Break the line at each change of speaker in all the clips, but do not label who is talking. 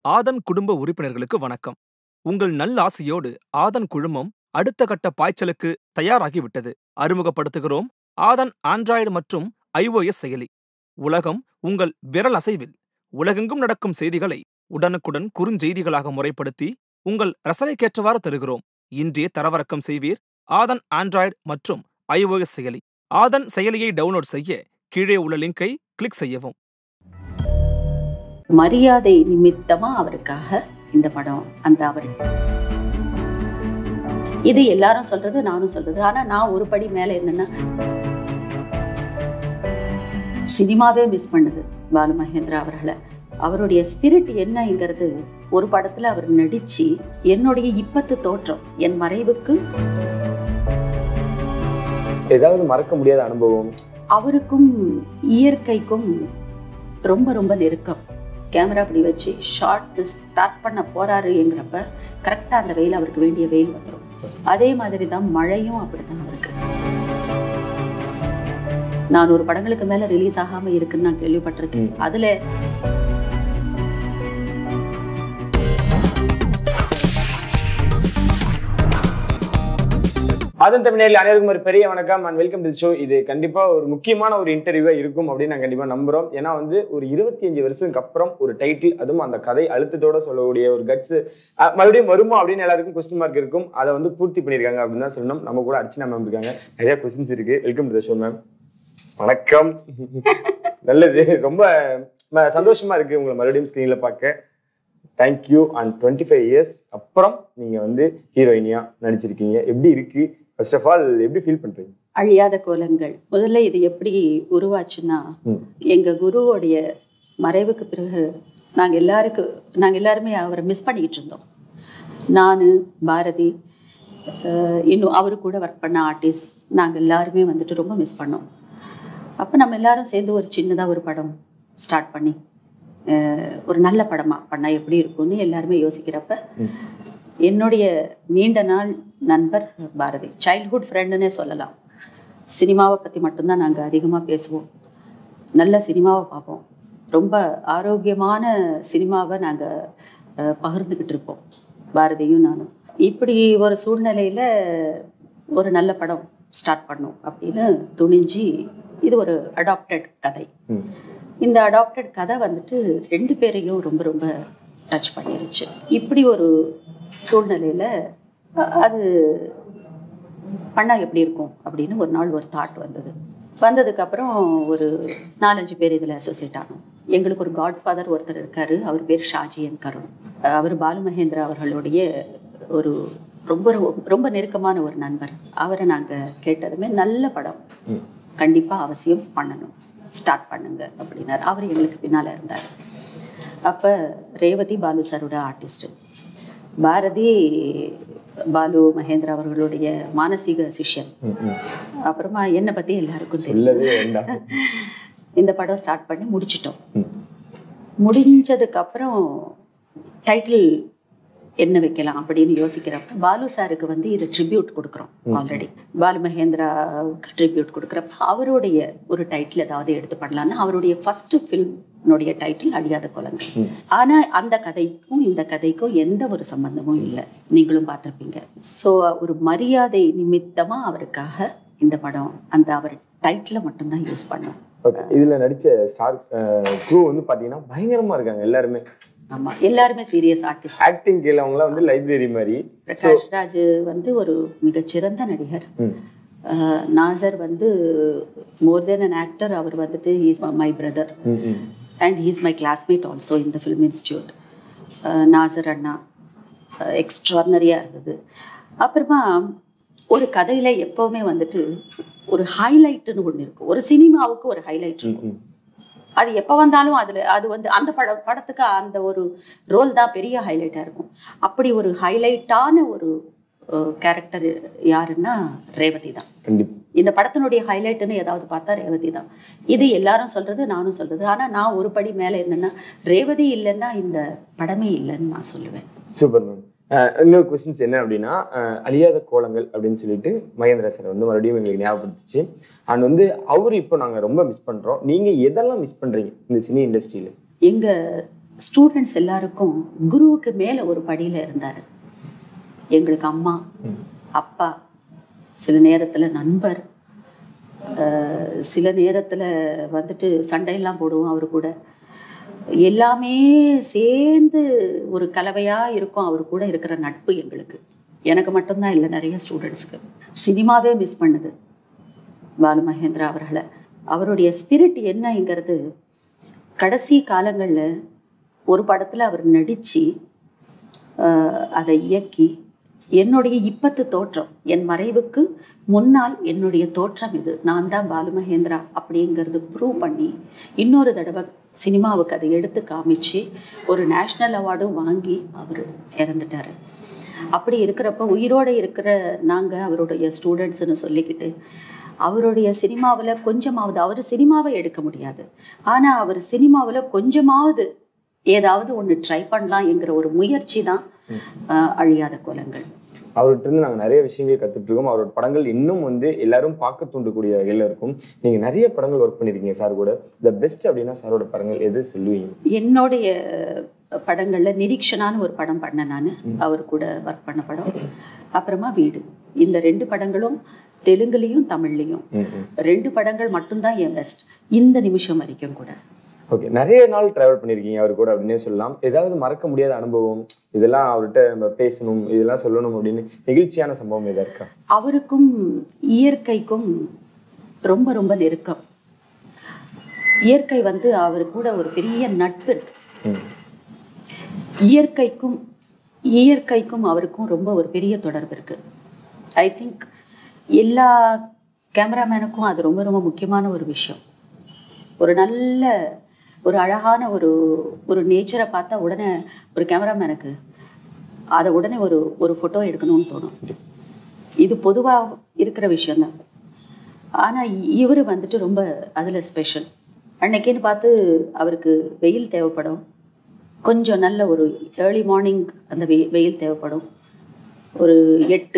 ஆதன் குடும்ப உறுப்பினர்களுக்கு வணக்கம் உங்கள் நல்லாசையோடு ஆதன் குழுமம் அடுத்த கட்ட பாய்ச்சலுக்கு தயாராகிவிட்டது அறிமுகப்படுத்துகிறோம் ஆதன் ஆண்ட்ராய்டு மற்றும் iOS செயலி உலகம் உங்கள் விரல் அசைவில் உலகெங்கும் நடக்கும் செய்திகளை உடனுக்குடன் குறுஞ்செய்திகளாக முறைப்படுத்தி உங்கள் ரசனைக்கேற்றவாறு தருகிறோம் இன்றே தரவிறக்கம் செய்வீர் ஆதன் ஆண்ட்ராய்டு மற்றும் iOS செயலி ஆதன் செயலியை டவுன்லோட் செய்ய கீழே உள்ள லிங்கை கிளிக் செய்யவும்
மரியாதை நிமித்தமா அவருக்காக இந்த படம் அந்த அவர் இது எல்லாரும் சொல்றது நானும் சொல்றது ஆனா நான் ஒரு படி மேல என்னன்னா சினிமாவே மிஸ் பண்ணுது பாலு மகேந்திரா அவர்களை அவருடைய ஸ்பிரிட் என்னங்கிறது ஒரு படத்துல அவர் நடிச்சு என்னுடைய இப்பத்து தோற்றம் என் மறைவுக்கு
ஏதாவது மறக்க முடியாத அனுபவம்
அவருக்கும் இயற்கைக்கும் ரொம்ப ரொம்ப நெருக்கம் கேமரா அப்படி வச்சு ஷார்ட் ஸ்டார்ட் பண்ண போறாருங்கிறப்ப கரெக்டாக அந்த வெயில் அவருக்கு வேண்டிய வெயில் வந்துடும் அதே மாதிரி தான் மழையும் அப்படித்தான் அவருக்கு நான் ஒரு படங்களுக்கு மேல ரிலீஸ் ஆகாம இருக்குன்னு நான் கேள்விப்பட்டிருக்கேன்
ம்.
அதுல
அதன் தமிழில் அனைவருக்கும் ஒரு பெரிய வணக்கம் அண்ட் வெல்கம் டு ஷோ இது கண்டிப்பா ஒரு முக்கியமான ஒரு இன்டர்வியூவா இருக்கும் அப்படின்னு நான் கண்டிப்பா நம்புறோம் ஏன்னா வந்து ஒரு இருபத்தி அஞ்சு வருஷத்துக்கு அப்புறம் ஒரு டைட்டில் அதுவும் அந்த கதை அழுத்தத்தோட சொல்லக்கூடிய ஒரு கட்ஸ் மறுபடியும் வருமா அப்படின்னு எல்லாருக்கும் கொஸ்டின் மார்க் இருக்கும் அதை வந்து பூர்த்தி பண்ணியிருக்காங்க அப்படின்னு தான் சொல்லணும் நம்ம கூட அர்ச்சனா மேம் இருக்காங்க நிறைய கொஸ்டின்ஸ் இருக்கு வெல்கம் டு ஷோ மேம் வணக்கம் நல்லது ரொம்ப ம- சந்தோஷமா இருக்கு உங்களை மறுபடியும் ஸ்க்ரீன்ல பார்க்க thank you and twenty five years அப்புறம் நீங்க வந்து ஹீரோயினியா நடிச்சிருக்கீங்க எப்படி இருக்கு ஃபர்ஸ்ட் ஆஃப் ஆல் எப்படி ஃபீல் பண்றீங்க
அழியாத கோலங்கள் முதல்ல இது எப்படி உருவாச்சுன்னா
ம்.
எங்க குருவோடைய மறைவுக்கு பிறகு நாங்க எல்லாருக்கும் நாங்க எல்லாருமே அவரை மிஸ் பண்ணிக்கிட்டு இருந்தோம் நான் பாரதி அஹ், இன்னும் அவரு கூட ஒர்க் பண்ண ஆர்டிஸ்ட் நாங்க எல்லாருமே வந்துட்டு ரொம்ப மிஸ் பண்ணோம் அப்போ நம்ம எல்லாரும் சேர்ந்து ஒரு சின்னதா ஒரு படம் ஸ்டார்ட் பண்ணி அஹ், ஒரு நல்ல படமா பண்ணா எப்படி இருக்கும்னு எல்லாருமே யோசிக்கிறப்ப என்னுடைய நீண்ட நாள் நண்பர் பாரதி சைல்ட்ஹுட் ஃப்ரெண்டுன்னே சொல்லலாம் சினிமாவை பற்றி மட்டும்தான் நாங்கள் அதிகமாக பேசுவோம் நல்ல சினிமாவை பார்ப்போம் ரொம்ப ஆரோக்கியமான சினிமாவை நாங்கள் பகிர்ந்துக்கிட்டு இருப்போம் பாரதியும் நானும் இப்படி ஒரு சூழ்நிலையில் ஒரு நல்ல படம் ஸ்டார்ட் பண்ணோம் அப்படின்னு துணிஞ்சு இது ஒரு அடாப்டட் கதை
ம்.
இந்த அடாப்டட் கதை வந்துட்டு ரெண்டு பேரையும் ரொம்ப ரொம்ப டச் பண்ணிருச்சு இப்படி ஒரு சூழ்நிலையில அ- அது பண்ணா எப்படி இருக்கும் அப்படின்னு ஒரு நாள் ஒரு தாட் வந்தது வந்ததுக்கு அப்புறம் ஒரு நாலஞ்சு பேர் இதில் அசோசியேட் ஆனோம் எங்களுக்கு ஒரு காட்ஃபாதர் ஒருத்தர் இருக்காரு அவர் பேர் ஷாஜியன் கருண் அஹ் அவர் பாலு மகேந்திரா அவர்களுடைய ஒரு ரொம்ப ரொம்ப- ரொம்ப நெருக்கமான ஒரு நண்பர் அவரை நாங்கள் கேட்டதுமே நல்ல படம் கண்டிப்பா அவசியம் பண்ணணும் ஸ்டார்ட் பண்ணுங்க அப்படின்னாரு அவர் எங்களுக்கு பின்னால இருந்தார் அப்ப ரேவதி பாலு சாரோட ஆர்டிஸ்ட் பாரதி பாலு மகேந்திரா அவர்களுடைய மானசீக சிஷ்யன்
ம், ம்.
அப்புறமா என்னை பத்தி எல்லாருக்கும் தெரியும்
இல்லவே வேண்டாம்
இந்த படம் ஸ்டார்ட் பண்ணி முடிச்சிட்டோம்
ம்.
முடிஞ்சதுக்கு அப்புறம் டைட்டில் என்ன வைக்கலாம் அப்படின்னு யோசிக்கிறப்ப பாலு சாருக்கு வந்து இது ட்ரிபியூட் கொடுக்குறோம் ஆல்ரெடி பாலு மகேந்திராவுக்கு ட்ரிபியூட் கொடுக்குறப்ப அவருடைய ஒரு டைட்டில் ஏதாவது எடுத்து பண்ணலாம்னு அவருடைய ஃபர்ஸ்ட் ஃபில்ம்னுடைய டைட்டில் அழியாத குலங்கள் ஆனா அந்த கதைக்கும் இந்த கதைக்கும் எந்த ஒரு சம்பந்தமும் இல்லை நீங்களும் பார்த்துருப்பீங்க ஸோ ஒரு மரியாதை நிமித்தமா அவருக்காக இந்த படம் அந்த அவர் டைட்டிலை மட்டும்தான் யூஸ் பண்ணோம்
ஓகே இதுல நடிச்ச ஸ்டார் க்ரூ வந்து பாத்தீங்கன்னா பயங்கரமா இருக்காங்க எல்லாருமே
ஆமா எல்லாருமே சீரியஸ் ஆர்டிஸ்ட்
ஆக்டிங் கீழே அவங்களாம் வந்து லைப்ரரி மாதிரி
பிரகாஷ் ராஜ் வந்து ஒரு மிகச்சிறந்த நடிகர்
ம்.
அஹ், நாசர் வந்து மோர் தென் அன் ஆக்டர் அவர் வந்துட்டு he's my brother
hmm, hmm.
And he's my classmate also இந்த ஃபிலிம் இன்ஸ்டியூட் நாசர் அண்ணா எக்ஸ்ட்ரானரியாக இருந்தது அப்புறமா ஒரு கதையில எப்பவுமே வந்துட்டு ஒரு ஹைலைட்டுன்னு ஒன்று இருக்கும் ஒரு சினிமாவுக்கு ஒரு ஹைலைட்
ம்,
இருக்கும்
ம்.
அது எப்போ வந்தாலும் அதில் அது வந்து அந்த பட படத்துக்கு அந்த ஒரு ரோல் தான் பெரிய ஹைலைட்டாக இருக்கும் அப்படி ஒரு ஹைலைட்டான ஒரு கேரக்டர் யாருன்னா ரேவதி தான்
கண்டிப்பா
இந்த படத்தினுடைய ஹைலைட்னு ஏதாவது பார்த்தா ரேவதி தான் இது எல்லாரும் சொல்றது நானும் சொல்றது ஆனா நான் ஒரு படி மேல என்னன்னா ரேவதி இல்லைன்னா இந்த படமே இல்லைன்னு நான் சொல்லுவேன்
சூப்பர் மேம் இன்னொரு கொஸ்டின்ஸ் என்ன அப்படின்னா அஹ், அழியாத கோலங்கள் அப்படின்னு சொல்லிட்டு மகேந்திரா சார் வந்து மறுபடியும் எங்களுக்கு ஞாபகப்படுத்துச்சு அண்ட் வந்து அவர் இப்போ நாங்க ரொம்ப மிஸ் பண்றோம் நீங்க எதெல்லாம் மிஸ் பண்றீங்க இந்த சினி இண்டஸ்ட்ரியில
எங்க ஸ்டூடெண்ட்ஸ் எல்லாருக்கும் குருவுக்கு மேலே ஒரு படியில் இருந்தார் எங்களுக்கு அம்மா அப்பா சில நேரத்தில் நண்பர் அஹ், சில நேரத்தில் வந்துட்டு சண்டையெல்லாம் போடுவோம் அவர் கூட எல்லாமே சேர்ந்து ஒரு கலவையாக இருக்கும் அவர் கூட இருக்கிற நட்பு எங்களுக்கு எனக்கு மட்டும்தான் இல்லை நிறைய ஸ்டூடெண்ட்ஸுக்கு சினிமாவே மிஸ் பண்ணுது பாலு மகேந்திரா அவர்களை அவருடைய ஸ்பிரிட் என்னங்கிறது கடைசி காலங்களில் ஒரு படத்தில் அவர் நடித்து அதை இயக்கி என்னுடைய இப்பத்து தோற்றம் என் மறைவுக்கு முன்னால் என்னுடைய தோற்றம் இது நான் தான் பாலு மகேந்திரா அப்படிங்கிறது ப்ரூவ் பண்ணி இன்னொரு தடவை சினிமாவுக்கு அதை எடுத்து காமிச்சு ஒரு நேஷ்னல் அவார்டும் வாங்கி அவர் இறந்துட்டார் அப்படி இருக்கிறப்ப உயிரோடு இருக்கிற நாங்கள் அவருடைய ஸ்டூடெண்ட்ஸ்னு சொல்லிக்கிட்டு அவருடைய சினிமாவில் கொஞ்சமாவது அவர் சினிமாவை எடுக்க முடியாது ஆனால் அவர் சினிமாவில் கொஞ்சமாவது ஏதாவது ஒன்று ட்ரை பண்ணலாம்ங்கிற ஒரு முயற்சி தான் ஆஹ், அழியாத கோலங்கள்
அவர்கிட்ட இருந்து நாங்க நிறைய விஷயங்கள் கத்துட்டு இருக்கோம் அவரோட படங்கள் இன்னும் வந்து எல்லாரும் பார்க்க தூண்டக்கூடிய வகையில இருக்கும் நீங்க நிறைய படங்கள் ஒர்க் பண்ணிருக்கீங்க சார் கூட த பெஸ்ட் அப்படின்னா சாரோட படங்கள் எது சொல்லுவீங்க
என்னுடைய படங்களில் நிரீக்ஷனான்னு ஒரு படம் பண்ணேன் நான் அவர் கூட ஒர்க் பண்ண படம் அப்புறமா வீடு இந்த ரெண்டு படங்களும் தெலுங்குலேயும் தமிழ்லேயும்
ம், ம்.
ரெண்டு படங்கள் மட்டும்தான் என் பெஸ்ட் இந்த நிமிஷம் வரைக்கும் கூட
ஓகே நிறைய நாள் டிராவல் பண்ணிருக்கீங்க அவர் கூட அப்படின்னே சொல்லலாம் ஏதாவது மறக்க முடியாத அனுபவம் இதெல்லாம் அவர்கிட்ட நம்ம பேசணும் இதெல்லாம் சொல்லணும் அப்படின்னு நெகிழ்ச்சியான சம்பவம் எதா இருக்கா
அவருக்கும் இயற்கைக்கும் ரொம்ப ரொம்ப நெருக்கம் இயற்கை வந்து அவர் கூட ஒரு பெரிய நட்பு இருக்கு
ம்.
இயற்கைக்கும் இயற்கைக்கும் அவருக்கும் ரொம்ப ஒரு பெரிய தொடர்பு இருக்கு ஐ திங்க் எல்லா கேமராமேனுக்கும் அது ரொம்ப ரொம்ப முக்கியமான ஒரு விஷயம் ஒரு நல்ல ஒரு அழகான ஒரு ஒரு நேச்சரை பார்த்தா உடனே ஒரு கேமராமேனுக்கு அதை உடனே ஒரு ஒரு ஃபோட்டோ எடுக்கணும்னு தோணும் இது பொதுவாக இருக்கிற விஷயம்தான் ஆனால் இவர் வந்துட்டு ரொம்ப அதில் ஸ்பெஷல் அன்னைக்குன்னு பார்த்து அவருக்கு வெயில் தேவைப்படும் கொஞ்சம் நல்ல ஒரு ஏர்லி மார்னிங் அந்த வெய் வெயில் தேவைப்படும் ஒரு எட்டு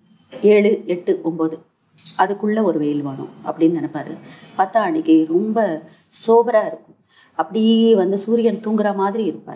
ஏழு எட்டு ஒம்பது அதுக்குள்ளே ஒரு வெயில் வேணும் அப்படின்னு நினைப்பாரு பார்த்தா அன்னைக்கு ரொம்ப சோபராக இருக்கும் அப்படியே வந்து சூரியன் தூங்குற மாதிரி இருப்பார்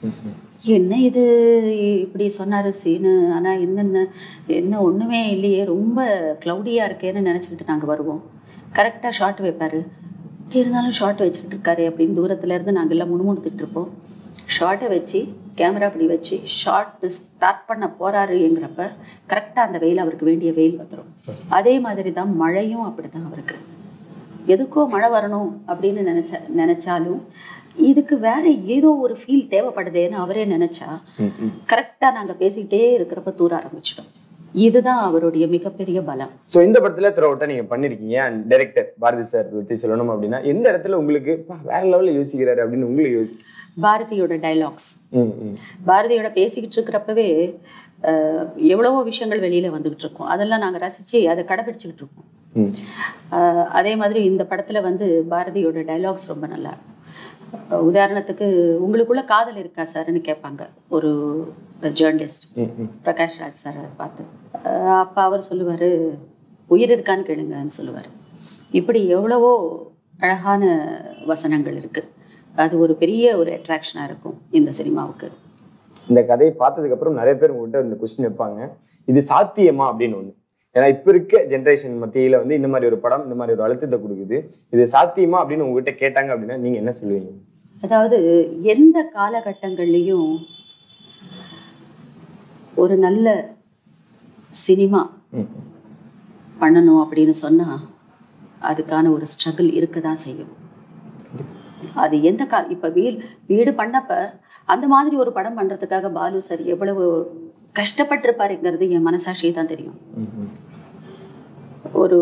என்ன இது இப்படி சொன்னார் சீனு ஆனால் என்னென்ன என்ன ஒன்றுமே இல்லையே ரொம்ப க்ளவுடியாக இருக்கேன்னு நினச்சிக்கிட்டு நாங்கள் வருவோம் கரெக்டாக ஷார்ட் வைப்பார் இப்படி இருந்தாலும் ஷார்ட் வச்சுக்கிட்டு இருக்காரு அப்படின்னு தூரத்துல இருந்து நாங்கள் எல்லாம் முணுமுணுத்துட்டு இருப்போம் ஷார்ட்டை வச்சு கேமரா அப்படி வச்சு ஷார்ட் ஸ்டார்ட் பண்ண போறாருங்கிறப்ப கரெக்டாக அந்த வெயில் அவருக்கு வேண்டிய வெயில் வந்துடும் அதே மாதிரி தான் மழையும் அப்படி தான் அவருக்கு எதுக்கோ மழை வரணும் அப்படின்னு நினைச்ச நினைச்சாலும் இதுக்கு வேற ஏதோ ஒரு ஃபீல் தேவைப்படுதேன்னு அவரே நினைச்சா கரெக்டாக நாங்கள் பேசிக்கிட்டே இருக்கிறப்ப தூர ஆரம்பிச்சிட்டோம் இதுதான் அவருடைய மிகப்பெரிய பலம்
ஸோ இந்த படத்துல த்ரோட்டா நீங்க பண்ணிருக்கீங்க அண்ட் டைரக்டர் பாரதி சார் பத்தி சொல்லணும் அப்படின்னா எந்த இடத்துல உங்களுக்கு "பா, வேற லெவல்ல யோசிக்கிறாரு அப்படின்னு உங்களுக்கு யோசி
பாரதியோட டைலாக்ஸ்
ம், ம்.
பாரதியோட பேசிக்கிட்டு இருக்கிறப்பவே அஹ், எவ்வளவோ விஷயங்கள் வெளியில வந்துகிட்டு இருக்கோம் அதெல்லாம் நாங்கள் ரசிச்சு அதை கடைபிடிச்சிக்கிட்டு இருக்கோம்
ம்.
அஹ், அதே மாதிரி இந்த படத்துல வந்து பாரதியோட டைலாக்ஸ் ரொம்ப நல்லா இருக்கும் அஹ், உதாரணத்துக்கு உங்களுக்குள்ள காதல் இருக்கா சார்னு கேட்பாங்க ஒரு ஜேர்னலிஸ்ட்
ம், ம்.
பிரகாஷ் ராஜ் சாரை பார்த்து அஹ், அப்ப அவர் சொல்லுவாரு உயிர் இருக்கான்னு கேளுங்கன்னு சொல்லுவார் இப்படி எவ்வளவோ அழகான வசனங்கள் இருக்கு அது ஒரு பெரிய ஒரு அட்ராக்ஷனாக இருக்கும் இந்த சினிமாவுக்கு
இந்த கதையை பார்த்ததுக்கு அப்புறம் நிறைய பேர் உங்ககிட்ட இந்த கொஸ்டின் வைப்பாங்க இது சாத்தியமா அப்படின்னு ஒண்ணு ஏன்னா இப்ப இருக்க ஜென்ரேஷன் மத்தியில வந்து இந்த மாதிரி ஒரு படம் இந்த மாதிரி ஒரு அழுத்தத்தை கொடுக்குது இது சாத்தியமா அப்படின்னு உங்ககிட்ட கேட்டாங்க அப்படின்னா நீங்க என்ன சொல்லுவீங்க
அதாவது எந்த காலகட்டங்கள்லையும் ஒரு நல்ல சினிமா
ம்.
பண்ணணும் அப்படின்னு சொன்னா அதுக்கான ஒரு ஸ்ட்ரகிள் இருக்க தான் செய்யும் அது எந்த கா இப்போ வீடு வீடு பண்ணப்ப அந்த மாதிரி ஒரு படம் பண்றதுக்காக பாலு சார் எவ்வளவு கஷ்டப்பட்டிருப்பாருங்கிறது என் மனசாட்சியே தான் தெரியும்
ம், ம்.
ஒரு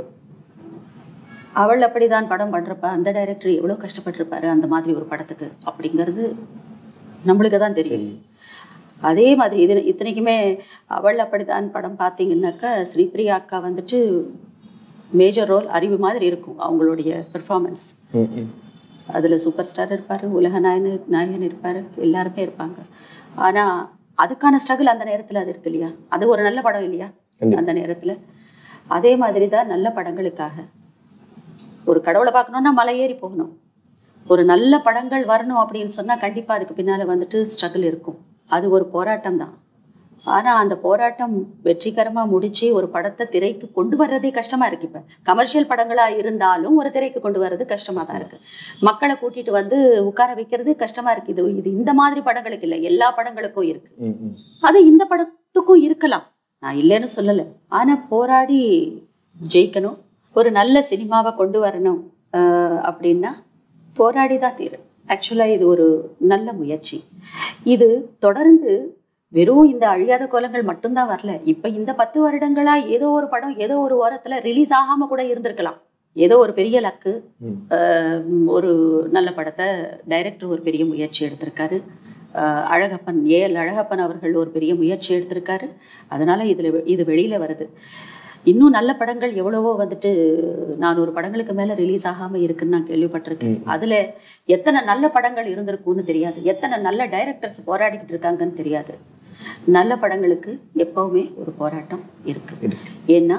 அவள் அப்படிதான் படம் பண்றப்ப அந்த டைரக்டர் எவ்வளோ கஷ்டப்பட்டிருப்பாரு அந்த மாதிரி ஒரு படத்துக்கு அப்படிங்கிறது நம்மளுக்கு தான் தெரியும் அதே மாதிரி இது இத்தனைக்குமே அவள் அப்படிதான் படம் பார்த்தீங்கன்னாக்கா ஸ்ரீபிரியா அக்கா வந்துட்டு மேஜர் ரோல் அறிவு மாதிரி இருக்கும் அவங்களுடைய பெர்ஃபார்மன்ஸ்
ம், ம்.
அதில் சூப்பர் ஸ்டார் இருப்பார் உலக நாயகன் நாயகன் இருப்பார் எல்லாருமே இருப்பாங்க ஆனால் அதுக்கான ஸ்ட்ரகிள் அந்த நேரத்தில் அது இருக்கு இல்லையா அது ஒரு நல்ல படம் இல்லையா அந்த நேரத்தில் அதே மாதிரி தான் நல்ல படங்களுக்காக ஒரு கடவுளை பார்க்கணுன்னா மலை ஏறி போகணும் ஒரு நல்ல படங்கள் வரணும் அப்படின்னு சொன்னா கண்டிப்பா அதுக்கு பின்னால வந்துட்டு ஸ்ட்ரகிள் இருக்கும் அது ஒரு போராட்டம் தான் ஆனா அந்த போராட்டம் வெற்றிகரமா முடிச்சு ஒரு படத்தை திரைக்கு கொண்டு வர்றதே கஷ்டமா இருக்கு இப்ப கமர்ஷியல் படங்களா இருந்தாலும் ஒரு திரைக்கு கொண்டு வர்றது கஷ்டமா தான் இருக்கு மக்களை கூட்டிட்டு வந்து உட்கார வைக்கிறது கஷ்டமா இருக்கு இது இது இந்த மாதிரி படங்களுக்கு இல்லை எல்லா படங்களுக்கும் இருக்கு
ம், ம்.
அது இந்த படத்துக்கும் இருக்கலாம் நான் இல்லைன்னு சொல்லலை ஆனா போராடி ஜெயிக்கணும் ஒரு நல்ல சினிமாவை கொண்டு வரணும் ஆஹ் அப்படின்னா போராடி தான் தீரும் ஆக்சுவலாக இது ஒரு நல்ல முயற்சி இது தொடர்ந்து வெறும் இந்த அழியாத கோலங்கள் மட்டும்தான் வரல இப்ப இந்த பத்து வருடங்களா ஏதோ ஒரு படம் ஏதோ ஒரு ஓரத்துல ரிலீஸ் ஆகாம கூட இருந்திருக்கலாம் ஏதோ ஒரு பெரிய லக்கு
ம்.
ஆஹ் ஒரு நல்ல படத்தை டைரக்டர் ஒரு பெரிய முயற்சி எடுத்திருக்காரு ஆஹ் அழகப்பன் ஏஎல் அழகப்பன் அவர்கள் ஒரு பெரிய முயற்சி எடுத்திருக்காரு அதனால இதுல வெ- இது வெளியில வருது இன்னும் நல்ல படங்கள் எவ்வளவோ வந்துட்டு நானூறு படங்களுக்கு மேல ரிலீஸ் ஆகாம இருக்குன்னு நான் கேள்விப்பட்டிருக்கேன் அதுல எத்தனை நல்ல படங்கள் இருந்திருக்கும்னு தெரியாது எத்தனை நல்ல டைரக்டர்ஸ் போராடிக்கிட்டு இருக்காங்கன்னு தெரியாது நல்ல படங்களுக்கு எப்பவுமே ஒரு போராட்டம் இருக்கு ஏன்னா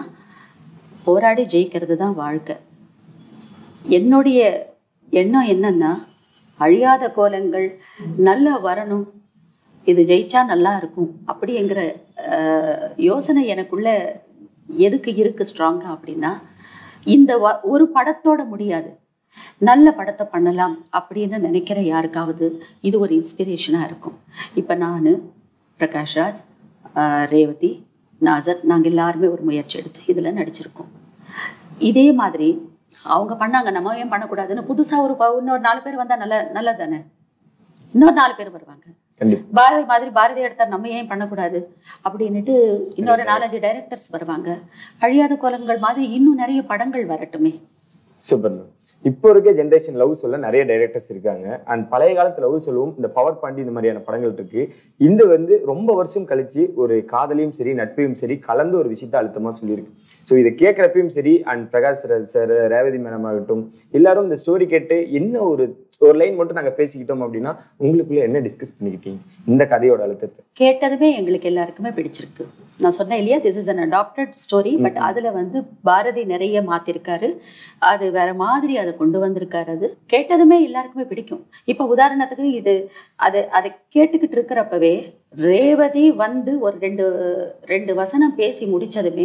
போராடி ஜெயிக்கிறது தான் வாழ்க்கை என்னுடைய எண்ணம் என்னன்னா அழியாத கோலங்கள் நல்லா வரணும் இது ஜெயிச்சா நல்லா இருக்கும் அப்படிங்கிற அஹ், யோசனை எனக்குள்ள எதுக்கு இருக்கு ஸ்ட்ராங்கா அப்படின்னா இந்த வ- ஒரு படத்தோட முடியாது நல்ல படத்தை பண்ணலாம் அப்படின்னு நினைக்கிற யாருக்காவது இது ஒரு இன்ஸ்பிரேஷனாக இருக்கும் இப்போ நான் பிரகாஷ் ராஜ் ஆஹ், ரேவதி நாசர் நாங்கள் எல்லாருமே ஒரு முயற்சி எடுத்து இதில் நடிச்சிருக்கோம் இதே மாதிரி அவங்க பண்ணாங்க நம்ம ஏன் பண்ணக்கூடாதுன்னு புதுசாக ஒரு ப- இன்னொரு நாலு பேர் வந்தால் நல்ல நல்லது தானே இன்னொரு நாலு பேர் வருவாங்க
கண்டிப்பா
பாரதி மாதிரி பாரதி எடுத்தார் நம்ம ஏன் பண்ணக்கூடாது அப்படின்னுட்டு இன்னொரு நாலஞ்சு டைரக்டர்ஸ் வருவாங்க அழியாத கோலங்கள் மாதிரி இன்னும் நிறைய படங்கள் வரட்டுமே
சூப்பர் மேம் இப்போ இருக்க ஜென்ரேஷன் லவ் சொல்ல நிறைய டைரக்டர்ஸ் இருக்காங்க அண்ட் பழைய காலத்து லவ் சொல்லுவோம் இந்த பவர் பாண்டி இந்த மாதிரியான படங்கள் இருக்கு இந்த வந்து ரொம்ப வருஷம் கழிச்சு ஒரு காதலையும் சரி நட்பையும் சரி கலந்து ஒரு விஷயத்த அழுத்தமா சொல்லியிருக்கு ஸோ இதை கேட்குறப்பையும் சரி and Prakash Raj sir Revathi madam ஆகட்டும் எல்லாரும் இந்த ஸ்டோரி கேட்டு என்ன ஒரு ஒரு லைன் மட்டும் நாங்க பேசிக்கிட்டோம் அப்படின்னா உங்களுக்குள்ள என்ன டிஸ்கஸ் பண்ணிக்கிட்டீங்க இந்த கதையோட அழுத்தத்தை
கேட்டதுமே எங்களுக்கு எல்லாருக்குமே பிடிச்சிருக்கு நான் சொன்னேன் இல்லையா this is an adapted story but அதுல வந்து பாரதி நிறைய மாத்திருக்காரு அது வேற மாதிரி அதை கொண்டு வந்திருக்காரு அது கேட்டதுமே எல்லாருக்குமே பிடிக்கும் இப்போ உதாரணத்துக்கு இது அது அதை கேட்டுக்கிட்டு இருக்கிறப்பவே ரேவதி வந்து ஒரு ரெண்டு ரெண்டு வசனம் பேசி முடிச்சதுமே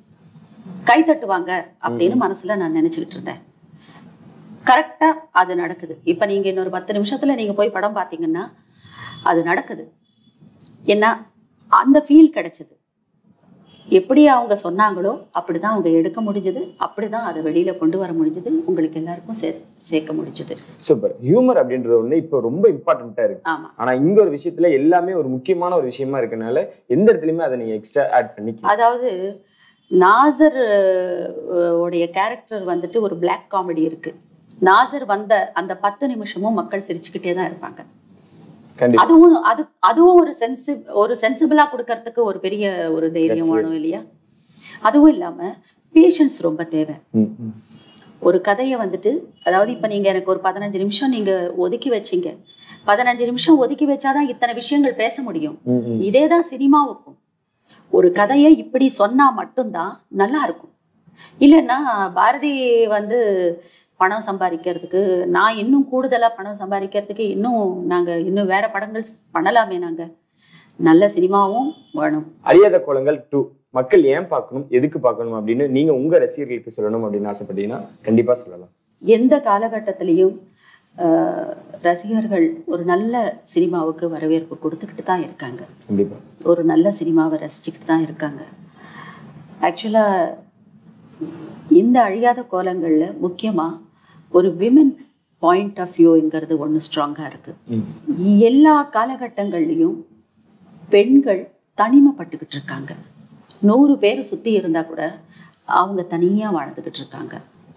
கை தட்டுவாங்க அப்படின்னு மனசுல நான் நினைச்சுக்கிட்டு இருந்தேன் கரெக்டா அது நடக்குது இப்ப நீங்க இன்னொரு பத்து நிமிஷத்துல நீங்க போய் படம் பார்த்தீங்கன்னா அது நடக்குது ஏன்னா அந்த ஃபீல் கிடைச்சது எப்படி அவங்க சொன்னாங்களோ அப்படிதான் அவங்க எடுக்க முடிஞ்சது அப்படிதான் அதை வெளியில கொண்டு வர முடிஞ்சது உங்களுக்கு எல்லாருக்கும் சே சேர்க்க முடிஞ்சது
சூப்பர் ஹியூமர் அப்படின்றது ஒண்ணு இப்போ ரொம்ப இம்பார்ட்டண்டா இருக்கு
ஆமா
ஆனா இங்க ஒரு விஷயத்துல எல்லாமே ஒரு முக்கியமான ஒரு விஷயமா இருக்கனால எந்த இடத்துலயுமே அதை நீங்க எக்ஸ்ட்ரா ஆட் பண்ணிக்கலாம்
அதாவது நாசர் அஹ், உடைய கேரக்டர் வந்துட்டு ஒரு Black காமெடி இருக்கு நாசர் வந்த அந்த பத்து நிமிஷமும் மக்கள் சிரிச்சுக்கிட்டே தான் இருப்பாங்க
கண்டிப்பா
அதுவும் அது அதுவும் ஒரு சென்சி ஒரு சென்சிபிளா கொடுக்கறதுக்கு ஒரு பெரிய ஒரு தைரியம் வேணும் இல்லையா அதுவும் இல்லாம பேஷன்ஸ் ரொம்ப தேவை
ம், ம்.
ஒரு கதையை வந்துட்டு அதாவது இப்ப நீங்க எனக்கு ஒரு பதினஞ்சு நிமிஷம் நீங்க ஒதுக்கி வச்சீங்க பதினஞ்சு நிமிஷம் ஒதுக்கி வச்சாதான் இத்தனை விஷயங்கள் பேச முடியும்
ம், ம்.
இதேதான் சினிமாவுக்கும் ஒரு கதையை இப்படி சொன்னா மட்டும்தான் நல்லா இருக்கும் இல்லைன்னா பாரதி வந்து பணம் சம்பாதிக்கிறதுக்கு நான் இன்னும் கூடுதலா பணம் சம்பாதிக்கிறதுக்கு இன்னும் நாங்க இன்னும் வேற படங்கள் பண்ணலாமே நாங்க நல்ல சினிமாவும் வேணும்
அழியாத கோலங்கள் டூ மக்கள் ஏன் பார்க்கணும் எதுக்கு பார்க்கணும் அப்படின்னு நீங்க உங்க ரசிகர்களுக்கு சொல்லணும் அப்படின்னு ஆசைப்பட்டீங்கன்னா கண்டிப்பா சொல்லலாம்
எந்த காலகட்டத்திலையும் ஆஹ், ரசிகர்கள் ஒரு நல்ல சினிமாவுக்கு வரவேற்பு கொடுத்துக்கிட்டு தான் இருக்காங்க
கண்டிப்பா
ஒரு நல்ல சினிமாவை ரசிச்சுக்கிட்டு தான் இருக்காங்க ஆக்சுவலாக இந்த அழியாத கோலங்களில் முக்கியமாக ஒரு விமன் பாயிண்ட் ஆஃப் வியூங்கிறது ஒன்று ஸ்ட்ராங்காக இருக்குது
ம்.
எல்லா காலகட்டங்கள்லையும் பெண்கள் தனிமைப்பட்டுக்கிட்டு இருக்காங்க நூறு பேர் சுற்றி இருந்தால் கூட அவங்க தனியாக வாழ்ந்துக்கிட்டு இருக்காங்க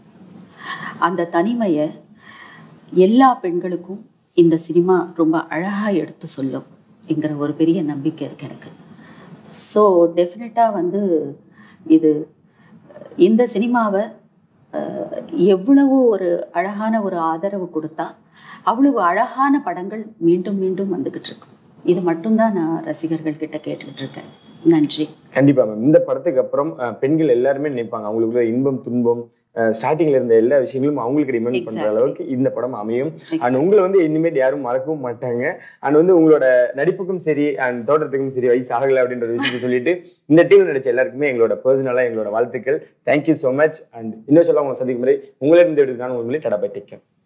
அந்த தனிமையை எல்லா பெண்களுக்கும் இந்த சினிமா ரொம்ப அழகாக எடுத்து சொல்லும் என்கிற ஒரு பெரிய நம்பிக்கை இருக்கு எனக்கு ஸோ டெஃபினட்டாக வந்து இது இந்த சினிமாவை அஹ், எவ்வளவு ஒரு அழகான ஒரு ஆதரவு கொடுத்தா அவ்வளவு அழகான படங்கள் மீண்டும் மீண்டும் வந்துக்கிட்டு இருக்கும் இது மட்டும்தான் நான் ரசிகர்கள் கிட்ட கேட்டுக்கிட்டு இருக்கேன் நன்றி
கண்டிப்பா மேம் இந்த படத்துக்கு அப்புறம் அஹ், பெண்கள் எல்லாருமே நினைப்பாங்க அவங்களுக்குள்ள இன்பம் துன்பம் ஸ்டார்டிங்ல இருந்த எல்லா விஷயங்களும் அவங்களுக்கு ரிமைண்ட் பண்ற
Exactly.
அளவுக்கு இந்த படம் அமையும் அண்ட்
Exactly.
உங்களை வந்து இனிமேல் யாரும் மறக்கவும் மாட்டாங்க அண்ட் வந்து உங்களோட நடிப்புக்கும் சரி அண்ட் தோற்றத்துக்கும் சரி வயசு ஆகலை அப்படின்ற ஒரு விஷயத்தை சொல்லிட்டு இந்த டீம் நடிச்ச எல்லாருக்குமே எங்களோட பர்சனலாக எங்களோட வாழ்த்துக்கள் தேங்க்யூ ஸோ மச் அண்ட் இன்னும் சொல்ல உங்களை சந்திக்கும் முறை உங்களிடம் இந்த வீட்டுக்கான உங்களை டடா பை டேக்